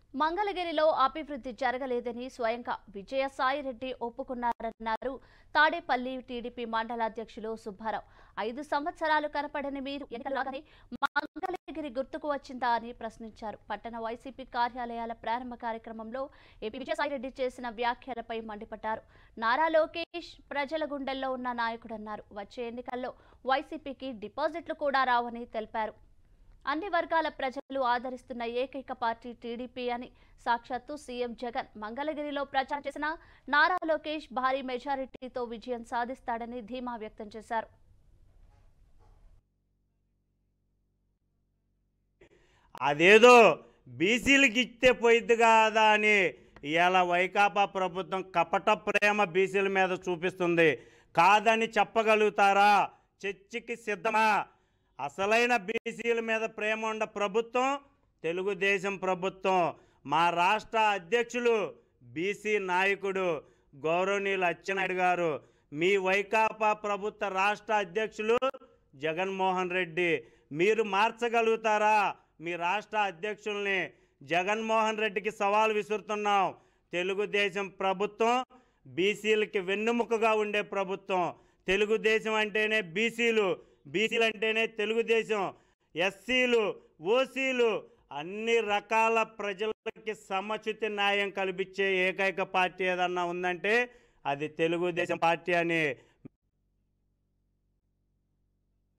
మంగళగిరిలో అభివృద్ధి జరగలేదని స్వయంగా విజయసాయిరెడ్డి ఒప్పుకున్నారన్నారు తాడేపల్లి టీడీపీ మండల అధ్యక్షులు సుబ్బారావు ఐదు సంవత్సరాలు కనపడని మీరు ఎన్నికలాగానే మంగళగిరి గుర్తుకు వచ్చిందా అని ప్రశ్నించారు పట్టణ వైసీపీ కార్యాలయాల ప్రారంభ కార్యక్రమంలో ఏపీ విజయసాయిరెడ్డి చేసిన వ్యాఖ్యలపై మండిపడ్డారు నారా లోకేష్ ప్రజల గుండెల్లో ఉన్న నాయకుడన్నారు వచ్చే ఎన్నికల్లో వైసీపీకి డిపాజిట్లు కూడా రావని తెలిపారు అన్ని వర్గాల ప్రజలు ఆదరిస్తున్న ఏకైక పార్టీ టీడీపీ అని సాక్షాత్తు సీఎం జగన్ మంగళగిరిలో ప్రచారం చేసిన నారా లోకేష్ భారీ మెజారిటీతో విజయం సాధిస్తాడని ధీమా వ్యక్తం చేశారు అదేదో బీసీలకి ఇస్తే పోయిద్ది కాదా అని ఇవాళ వైకాపా ప్రభుత్వం కపట ప్రేమ బీసీల మీద చూపిస్తుంది కాదని చెప్పగలుగుతారా చర్చకి సిద్ధమా అసలైన బీసీల మీద ప్రేమ ఉన్న ప్రభుత్వం తెలుగుదేశం ప్రభుత్వం మా రాష్ట్ర అధ్యక్షులు బీసీ నాయకుడు గౌరవనీయులు అచ్చెన్నాయుడు గారు మీ వైకాపా ప్రభుత్వ రాష్ట్ర అధ్యక్షులు జగన్మోహన్ రెడ్డి మీరు మార్చగలుగుతారా మీ రాష్ట్ర అధ్యక్షుల్ని జగన్మోహన్ రెడ్డికి సవాల్ విసురుతున్నాం తెలుగుదేశం ప్రభుత్వం బీసీలకి వెన్నుముకగా ఉండే ప్రభుత్వం తెలుగుదేశం అంటేనే బీసీలు బీసీలు అంటేనే తెలుగుదేశం ఎస్సీలు ఓసీలు అన్ని రకాల ప్రజలకి సమచిత న్యాయం కల్పించే ఏకైక పార్టీ ఏదన్నా ఉందంటే అది తెలుగుదేశం పార్టీ అని